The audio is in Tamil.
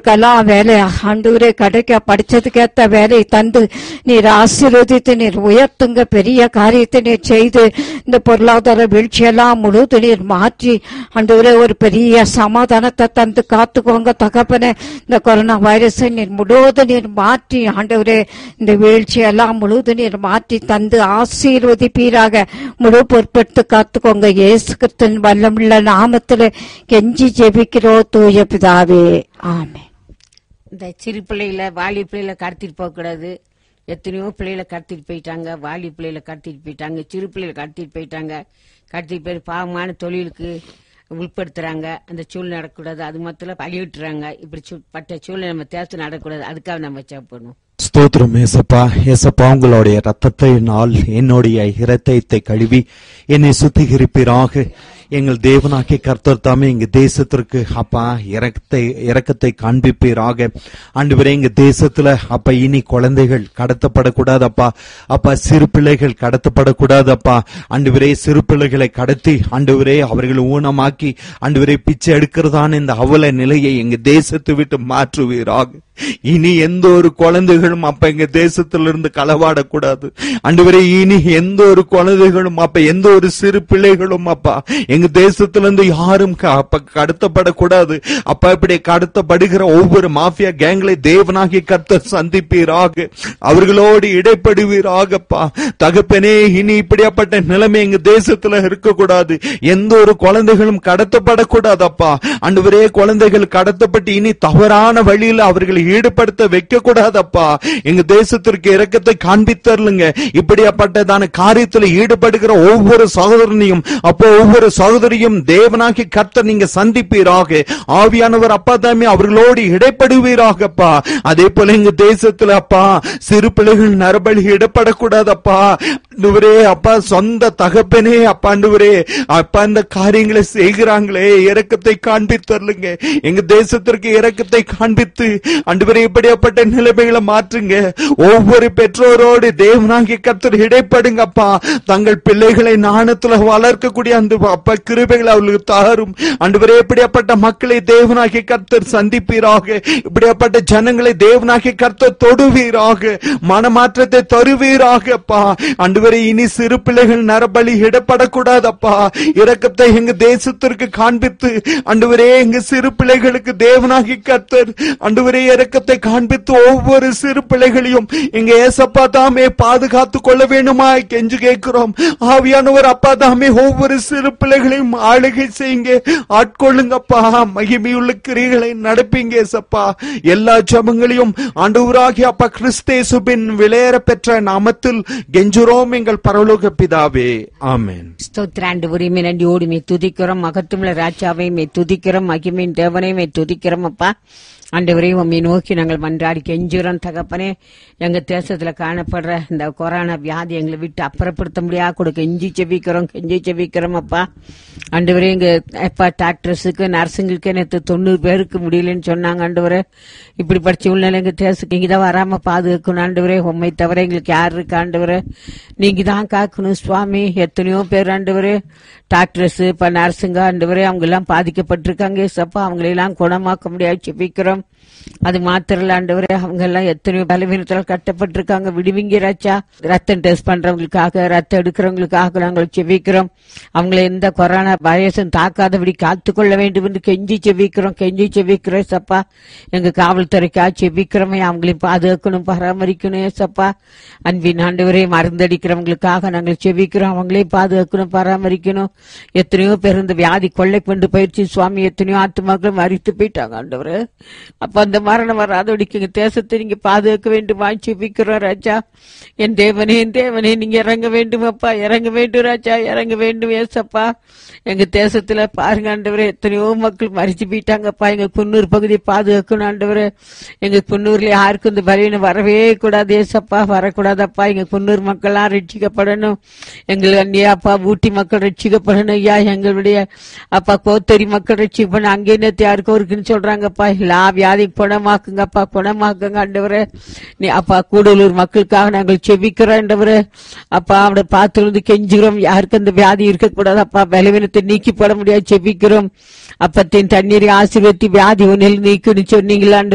பிள்ளைகளுக்கெல்லாம் வேலை ஆண்டவரே கிடைக்க படிச்சதுக்கேத்த வேலை தந்து நீர் ஆசீர்வதித்து நீர் உயர்த்துங்க பெரிய காரியத்தை நீர் செய்து இந்த பொருளாதார வீழ்ச்சியெல்லாம் முழுது நீர் மாற்றி ஆண்டவரே ஒரு பெரிய சமாதானத்தை தந்து காத்துக்கோங்க தகப்பனே இந்த கொரோனா வைரஸை நீர் முழுவதும் நீர் மாற்றி ஆண்டவரே இந்த வீழ்ச்சியெல்லாம் முழுவதும் நீர் மாற்றி தந்து ஆசீர்வதிப்பீராக முழு பொறுப்பெடுத்து காத்துக்கோங்க இயேசு கிறிஸ்துவின் வல்லமுள்ள நாமத்துல கெஞ்சி ஜெபிக்கிறோ தூய பிதாவே ஆமென் இந்த சிறு பிள்ளைகளை வாலி பிள்ளைகளை கடத்திட்டு போகக்கூடாது எத்தனையோ பிள்ளைகளை கடத்திட்டு போயிட்டாங்க வாலி பிள்ளைகளை கடத்திட்டு போயிட்டாங்க சிறு பிள்ளைகளை கடத்திட்டு போயிட்டாங்க கடத்திட்டு போய் பாவமான தொழிலுக்கு உட்படுத்துறாங்க அந்த சூழ்நிலை நடக்கக்கூடாது அது மொத்தம் பழிவிட்டுறாங்க இப்படி சூ- பட்ட சூழ்நிலை நம்ம தேர்த்து நடக்கக்கூடாது அதுக்காக நம்ம சாப்பிடணும் ஸ்தோத்திரம் ஏசப்பா ஏசப்பா உங்களுடைய ரத்தத்தினால் என்னுடைய இரத்தத்தை கழுவி என்னை சுத்திகரிப்பீராக எங்கள் தேவனாகிய கர்த்தர் தாமே எங்க தேசத்திற்கு அப்பா இறக்கத்தை இறக்கத்தை காண்பிப்பீராக ஆண்டவரே எங்க தேசத்துல அப்பா இனி குழந்தைகள் கடத்தப்படக்கூடாதப்பா அப்பா சிறு பிள்ளைகள் கடத்தப்படக்கூடாதப்பா ஆண்டவரே சிறு பிள்ளைகளை கடத்தி ஆண்டவரே அவர்களை ஊனமாக்கி ஆண்டவரே பிச்சை எடுக்கிறதான இந்த அவல நிலையை எங்க தேசத்தை விட்டு மாற்றுவீராக இனி எந்த ஒரு குழந்தைகளும் அப்ப எங்க தேசத்திலிருந்து களவாடக்கூடாது ஆண்டவரே இனி எந்த ஒரு குழந்தைகளும் அப்ப எந்த ஒரு சிறு பிள்ளைகளும் அப்பா எங்க தேசத்திலிருந்து யாரும் க- அப்ப கடத்தப்படக்கூடாது அப்பா இப்படி கடத்தப்படுகிற ஒவ்வொரு மாஃபியா கேங்களை தேவனாகிய கர்த்தர் சந்திப்பீராக அவர்களோடு இடைப்படுவீராகப்பா தகப்பனே இனி இப்படியாப்பட்ட நிலைமை எங்க தேசத்துல இருக்கக்கூடாது எந்த ஒரு குழந்தைகளும் கடத்தப்படக்கூடாதப்பா ஆண்டவரே குழந்தைகள் கடத்தப்பட்டு இனி தவறான வழியில் அவர்களை ஈடுபடுத்த வைக்க கூடாதப்பா எங்க தேசத்திற்கு இரக்கத்தை காண்பித்தருளுங்க இப்படியாப்பட்டதான காரியத்தில் ஈடுபடுகிற ஒவ்வொரு சகோதரனையும் அப்போ ஒவ்வொரு சகோதரியும் தேவனாகி கர்த்தர் நீங்க சந்திப்பீராக ஆவியானவர் அப்பா தாமே அவர்களோடு இடைப்படுவீராகப்பா அதே போல எங்க தேசத்துல அப்பா சிறு பிள்ளைகள் நரபலி இடப்படக்கூடாதப்பா ஆண்டவரே அப்பா சொந்த தகப்பனே அப்பா ஆண்டவரே அப்பா இந்த காரியங்களை செய்கிறாங்களே இரக்கத்தை காண்பித்தருளுங்க எங்க தேசத்திற்கு இரக்கத்தை காண்பித்து ஆண்டவரே இப்படியாப்பட்ட நிலைமைகளை மாற்றுங்க ஒவ்வொரு பெற்றோரோடு தேவனாகிய கர்த்தர் இடைப்படுங்கப்பா தங்கள் பிள்ளைகளை நாணத்துல வளர்க்கக்கூடிய அந்த அப்பா கிருபைகளை அவர்களுக்கு தாரும் ஆண்டவரே இப்படியாப்பட்ட மக்களை தேவனாகிய கர்த்தர் சந்திப்பீராக இப்படியாப்பட்ட ஜனங்களை தேவனாகிய கர்த்தர் தொடுவீராக மனமாற்றத்தை தருவீராகப்பா ஆண்டவரே இனி சிறு பிள்ளைகள் நரபலி இடப்படக்கூடாதப்பா இரக்கத்தை எங்க தேசத்திற்கு காண்பித்து ஆண்டவரே எங்க சிறு பிள்ளைகளுக்கு தேவனாகி கர்த்தர் ஆண்டவரே இரக்கத்தை காண்பித்து ஒவ்வொரு சிறு பிள்ளைகளையும் எங்க ஏசப்பா தாமே பாதுகாத்து கொள்ள வேண்டுமா கெஞ்சு கேட்கிறோம் ஆவியானவர் அப்பா தாமே ஒவ்வொரு சிறு பிள்ளைகளையும் ஆளுகை செய்யுங்க ஆட்கொள்ளுங்கப்பா மகிமையுள்ள கிரிகளை நடப்பீங்க ஏசப்பா எல்லா ஜபங்களையும் ஆண்டவராகி அப்பா கிறிஸ்தேசுபின் விளையர பெற்ற நாமத்தில் கெஞ்சுரோம் எங்கள் பரலோக பிதாவே ஆமென் ஸ்தோத்திராண்டு உரிமை நன்றி ஓடுமே துதிக்கிறோம் மகத்துவமுள்ள ராஜாவை மே துதிக்கிறோம் மகிமையின் தேவனை மே துதிக்கிறோம் அப்பா ஆண்டவரே உம்மை நோக்கி நாங்கள் மன்றாடி கெஞ்சுறோம் தகப்பனே எங்க தேசத்துல காணப்படுற இந்த கொரோனா வியாதி எங்களை விட்டு அப்புறப்படுத்த முடியா கூட கெஞ்சி செபிக்கிறோம் கெஞ்சி செபிக்கிறோம் அப்பா ஆண்டவரே எங்க அப்பா டாக்டர்ஸுக்கு நர்ஸுங்களுக்கு நேற்று தொண்ணூறு பேருக்கு முடியலன்னு சொன்னாங்க ஆண்டவரே இப்படி படிச்ச உள்ள எங்க தேசத்துக்கு இங்கதான் வராம பாதுகாக்கணும் ஆண்டவரே உண்மை தவிர எங்களுக்கு யார் இருக்கு ஆண்டவரே நீங்க தான் காக்கணும் சுவாமி எத்தனையோ பேர் ஆண்டவரே டாக்டர்ஸ் இப்ப நர்ஸுங்க ஆண்டவரே அவங்க எல்லாம் பாதிக்கப்பட்டிருக்காங்க ஏசப்பா அவங்களெல்லாம் குணமாக்க முடியாது செபிக்கிறோம் அது மாத்திரம் இல்ல ஆண்டவரே அவங்க எல்லாம் எத்தனையோ பலவீனத்தால் கட்டப்பட்டிருக்காங்க விடுவிங்க ராச்சா ரத்தம் டெஸ்ட் பண்றவங்களுக்காக ரத்தம் எடுக்கிறவங்களுக்காக நாங்கள் செபிக்கிறோம் அவங்களை எந்த கொரோனா வைரஸும் தாக்காதபடி காத்துக்கொள்ள வேண்டும் என்று கெஞ்சி செபிக்கிறோம் கெஞ்சி செபிக்கிறோம் சப்பா எங்க காவல்துறைக்கா செபிக்கிறோமே அவங்களையும் பாதுகாக்கணும் பராமரிக்கணும் ஏசப்பா அன்பின் ஆண்டவரே மருந்தடிக்கிறவங்களுக்காக நாங்கள் செபிக்கிறோம் அவங்களையும் பாதுகாக்கணும் பராமரிக்கணும் எத்தனையோ பேர் இந்த வியாதி கொள்ளை கொண்டு போயிடுச்சு சுவாமி எத்தனையோ ஆத்துமாக்கள் மறித்து போயிட்டாங்க ஆண்டவரே அப்ப அந்த மரணம் வராதபடிக்கு எங்க தேசத்தை நீங்க பாதுகாக்க வேண்டுமா செபிக்கிறோம் ராஜா என் தேவனே என் தேவனே நீங்க இறங்க வேண்டும் அப்பா இறங்க வேண்டும் ராஜா இறங்க வேண்டும் ஏசப்பா எங்க தேசத்துல பாருங்க ஆண்டவரே எத்தனையோ மக்கள் மறிச்சு போயிட்டாங்கப்பா எங்க குன்னூர் பகுதியை பாதுகாக்கணும் ஆண்டவரே எங்க குன்னூர்ல யாருக்கும் இந்த பலவீனம் வரவே கூடாது ஏசப்பா வரக்கூடாதப்பா எங்க குன்னூர் மக்கள்லாம் ரட்சிக்கப்படணும் எங்கள் அந்நிய அப்பா ஊட்டி மக்கள் ரட்சிக்கப்படணும் ஐயா எங்களுடைய அப்பா கோத்தரி மக்கள் ரட்சிக்கப்படணும் அங்கே நேத்து யாருக்கும் இருக்குன்னு சொல்றாங்கப்பா எல்லா வியாதி குணமாக்குங்கப்பா குணமாக்குங்க ஆண்டவரே நீ அப்பா கூடலூர் மக்களுக்காக நாங்கள் செபிக்கிறோம் ஆண்டவரே அப்பா அவனை பார்த்து வந்து கெஞ்சுகிறோம் யாருக்கும் அந்த வியாதி இருக்கக்கூடாது அப்பா பலவீனத்தை நீக்கி போட முடியாது செபிக்கிறோம் அப்பத்தின் தண்ணீரை ஆசீர்வத்தி வியாதி ஒன்றில் நீக்குன்னு சொன்னீங்களா